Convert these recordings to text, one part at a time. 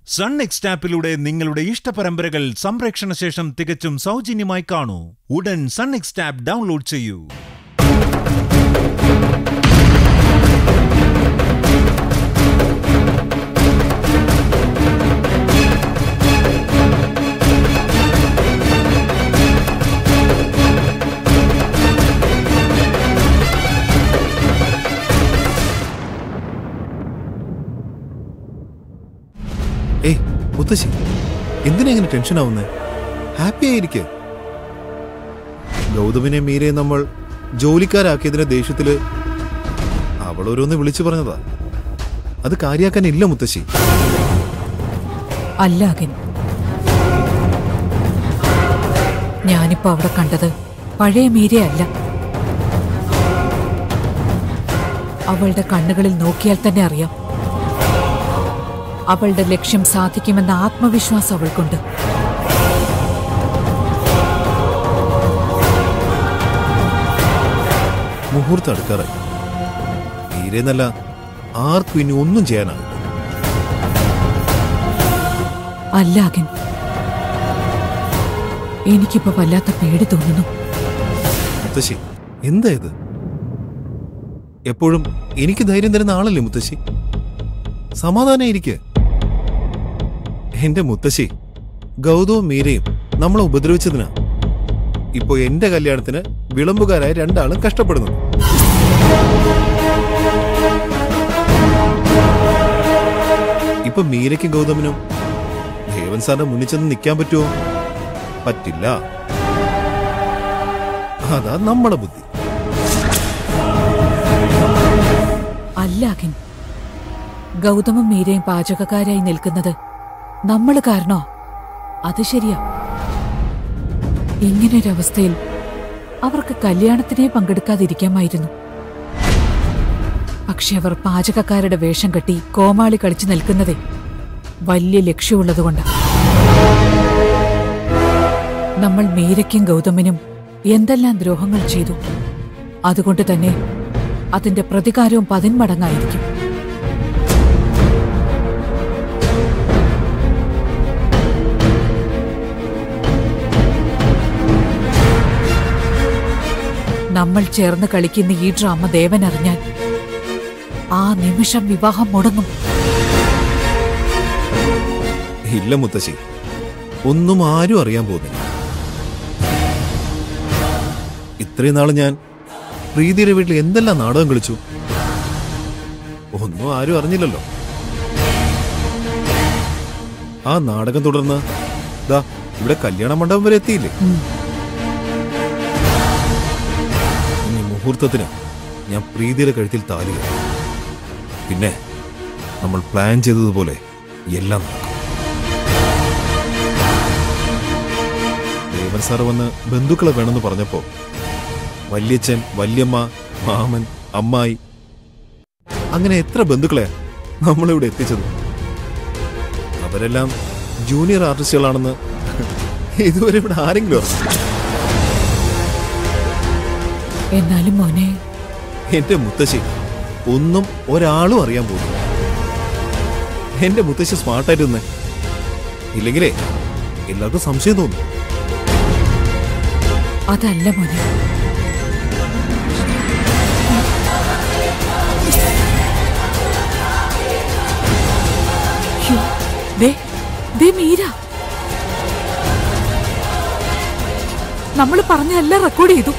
Sun next ആപ്പിലൂടെ നിങ്ങളുടെ ഇഷ്ടപരമ്പരകൾ സംപ്രേക്ഷണ ശേഷം തികച്ചും സൗജന്യമായി കാണൂ ഉടൻ സൺ നെക്സ്റ്റ് ആപ്പ് ഡൗൺലോഡ് ചെയ്യൂ ഏയ് മുത്തശ്ശി എന്തിനാ ഇങ്ങനെ ടെൻഷൻ ആവുന്നേ ഹാപ്പി ആയിരിക്കെ ഗൗതമിനെ മീരെ നമ്മൾ ജോലിക്കാരാക്കിയതിന്റെ ദേഷ്യത്തില് അവൾ ഓരോന്ന് വിളിച്ചു പറഞ്ഞതാ അത് കാര്യാക്കാനില്ല മുത്തശ്ശി അല്ല അകൻ ഞാനിപ്പോ അവിടെ കണ്ടത് പഴയ മീരയല്ല അവളുടെ കണ്ണുകളിൽ നോക്കിയാൽ തന്നെ അറിയാം അവളുടെ ലക്ഷ്യം സാധിക്കുമെന്ന ആത്മവിശ്വാസം അവൾക്കുണ്ട് മുഹൂർത്തം അടുക്കാറായി മീരെന്നല്ല ആർക്കും ഇനി ഒന്നും ചെയ്യാനാവില്ല അല്ല അകൻ എനിക്കിപ്പോ വല്ലാത്ത പേടി തോന്നുന്നു മുത്തശ്ശി എന്താ ഇത് എപ്പോഴും എനിക്ക് ധൈര്യം തരുന്ന ആളല്ലേ മുത്തശ്ശി സമാധാനം ഇരിക്കെ എന്റെ മുത്തശ്ശി ഗൗതവും മീരയും നമ്മളെ ഉപദ്രവിച്ചതിനാ ഇപ്പോ എന്റെ കല്യാണത്തിന് വിളമ്പുകാരായ രണ്ടാളും കഷ്ടപ്പെടുന്നു ഇപ്പൊ മീരയ്ക്കും ഗൗതമിനും ദേവൻ സാറിന്റെ മുന്നിൽ ചെന്ന് നിൽക്കാൻ പറ്റുമോ പറ്റില്ല അതാ നമ്മുടെ ബുദ്ധി അല്ല അഖിൻ ഗൗതമും മീരയും പാചകക്കാരായി നിൽക്കുന്നത് നമ്മൾ കാരണോ അത് ശരിയാ ഇങ്ങനൊരവസ്ഥയിൽ അവർക്ക് കല്യാണത്തിനെ പങ്കെടുക്കാതിരിക്കാമായിരുന്നു പക്ഷെ അവർ പാചകക്കാരുടെ വേഷം കെട്ടി കോമാളി കളിച്ചു നിൽക്കുന്നതേ വലിയ ലക്ഷ്യമുള്ളതുകൊണ്ടാ നമ്മൾ മീരയ്ക്കും ഗൗതമിനും എന്തെല്ലാം ദ്രോഹങ്ങൾ ചെയ്തു അതുകൊണ്ട് തന്നെ അതിന്റെ പ്രതികാരവും പതിന്മടങ്ങായിരിക്കും നമ്മൾ ചേർന്ന് കളിക്കുന്ന ഈ ഡ്രാമ ദേവൻ അറിഞ്ഞാൽ ആ നിമിഷം വിവാഹം മുടങ്ങും ഇല്ല മുത്തശ്ശി ഒന്നും ആരും അറിയാൻ പോകുന്നില്ല ഇത്രയും നാള് ഞാൻ പ്രീതിയുടെ വീട്ടിൽ എന്തെല്ലാം നാടകം കളിച്ചു ഒന്നും ആരും അറിഞ്ഞില്ലല്ലോ ആ നാടകം തുടർന്ന് ദാ ഇവിടെ കല്യാണ മണ്ഡപം വരെ എത്തിയില്ലേ ഉം. ഇനി മുഹൂർത്തത്തിന് ഞാൻ പ്രീതിയുടെ കഴുത്തിൽ താലി കെട്ടും. പിന്നെ നമ്മൾ പ്ലാൻ ചെയ്തതുപോലെ എല്ലാം നടക്കും ദേവൻ സാർ വന്ന് ബന്ധുക്കളെ വേണമെന്ന് പറഞ്ഞപ്പോ വല്യച്ഛൻ വല്യമ്മ മാമൻ അമ്മായി അങ്ങനെ എത്ര ബന്ധുക്കളെ നമ്മളിവിടെ എത്തിച്ചത് അവരെല്ലാം ജൂനിയർ ആർട്ടിസ്റ്റുകളാണെന്ന് ഇതുവരെ ഇവിടെ ആരെങ്കിലും അറിഞ്ഞു എന്നാലും മോനെ എന്റെ മുത്തശ്ശി ഒന്നും ഒരാളും അറിയാൻ പോകുന്നു എന്റെ മുത്തശ്ശി സ്മാർട്ടായിട്ട് നിന്നേ ഇല്ലെങ്കിലേ എല്ലാവർക്കും സംശയം തോന്നും അതല്ല മോനെ യ്യോ, ദേ, ദേ മീര നമ്മൾ പറഞ്ഞ എല്ലാം റെക്കോർഡ് ചെയ്തു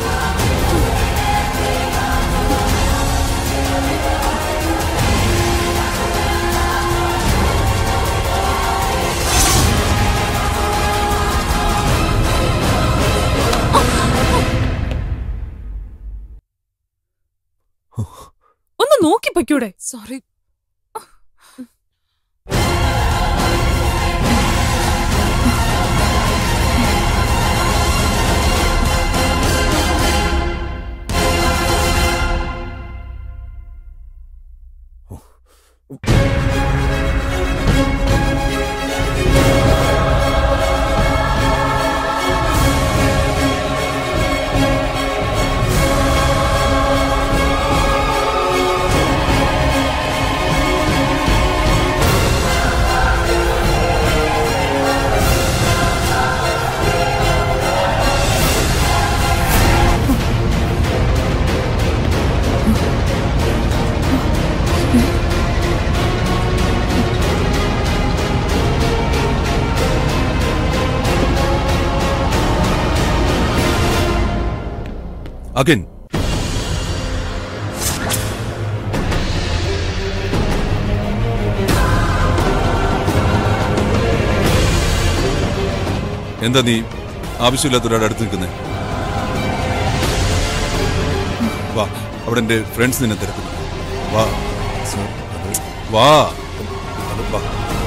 ഒന്ന് നോക്കി പൊയ്ക്കൂടെ സോറി അഗൻ എന്താ നീ ആവശ്യമില്ലാത്ത ഒരാളുടെ അടുത്ത് നിൽക്കുന്നേ വാ അവിടെ എന്റെ ഫ്രണ്ട്സ് നിന്നെ തിരക്കുന്നു വാ വാ അത് വാ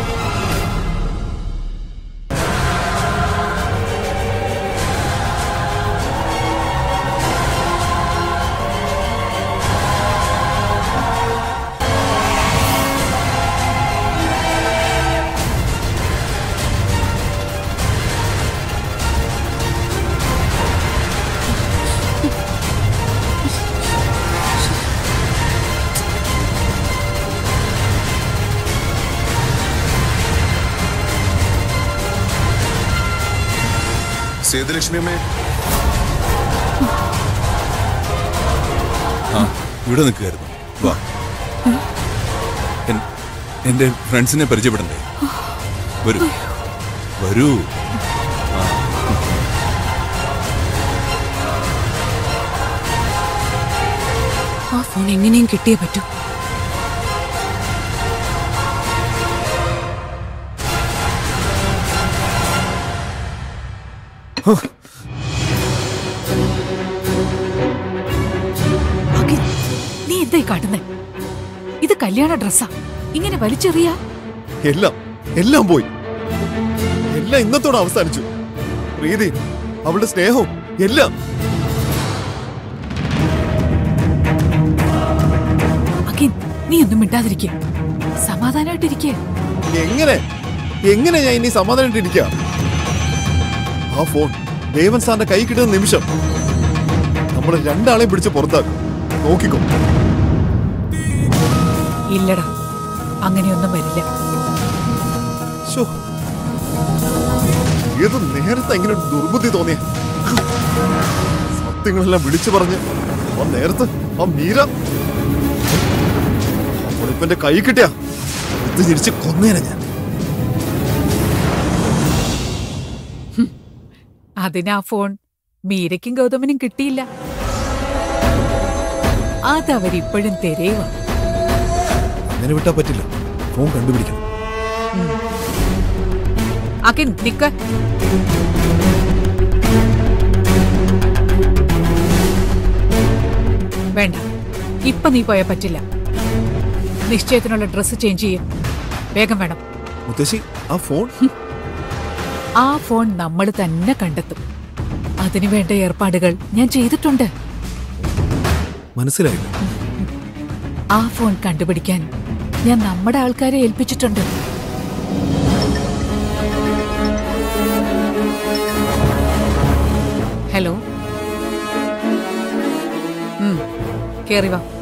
സേതുലക്ഷ്മി അമ്മേ ആ ഇവിടെ നിൽക്കുകയായിരുന്നു വാ എൻ- എന്റെ ഫ്രണ്ട്സിനെ പരിചയപ്പെടണ്ടേ വരൂ വരൂ ആ ഫോൺ എങ്ങനെയും കിട്ടിയേ പറ്റൂ അഖിൽ, നീ എന്തായി കാട്ടുന്നേ ഇത് കല്യാണ ഡ്രസ്സാ ഇങ്ങനെ വലിച്ചെറിയാ എല്ലാം എല്ലാം പോയി എല്ലാം ഇന്നത്തോടെ അവസാനിച്ചു പ്രീതി അവളുടെ സ്നേഹവും എല്ലാം അഖിൽ നീ ഒന്നും മിണ്ടാതിരിക്കേ സമാധാനമായിട്ടിരിക്കേ എങ്ങനെ എങ്ങനെ ഞാൻ ഇനി സമാധാനമായിട്ടിരിക്കുക ആ ഫോൺ ദേവൻ സാറിന്റെ കൈ കിട്ടുന്ന നിമിഷം നമ്മളെ രണ്ടാളെയും പിടിച്ച് പുറത്താക്കും നോക്കിക്കോ ഇല്ലടാ അങ്ങനെയൊന്നും വരില്ല ശോ. ഏത് നേരത്തെ ഇങ്ങനെ ഒരു ദുർബുദ്ധി തോന്നിയ സത്യങ്ങളെല്ലാം വിളിച്ചു പറഞ്ഞ് ആ നേരത്തെ ആ മീര അവളിപ്പോ എന്റെ കൈ കിട്ടിയ ഇത് തിരിച്ച് കൊന്നേനെ ഞാൻ അതിന് ആ ഫോൺ മീരയ്ക്കും ഗൗതമനും കിട്ടിയില്ല അതവരിപ്പോഴും തെരയുക അങ്ങനെ വിട്ടാ പറ്റില്ല ഫോൺ കണ്ടുപിടിക്കണം അകിൻ നിക്ക വേണ്ട ഇപ്പൊ നീ പോയാ പറ്റില്ല നിശ്ചയത്തിനുള്ള ഡ്രസ്സ് ചേഞ്ച് ചെയ്യും വേഗം വേണം മുത്തശ്ശി ആ ഫോൺ ആ ഫോൺ നമ്മൾ തന്നെ കണ്ടെത്തും അതിനു വേണ്ട ഏർപ്പാടുകൾ ഞാൻ ചെയ്തിട്ടുണ്ട് മനസ്സിലായില്ല ആ ഫോൺ കണ്ടുപിടിക്കാൻ ഞാൻ നമ്മുടെ ആൾക്കാരെ ഏൽപ്പിച്ചിട്ടുണ്ട് ഹലോ ഉം, കേറി വാ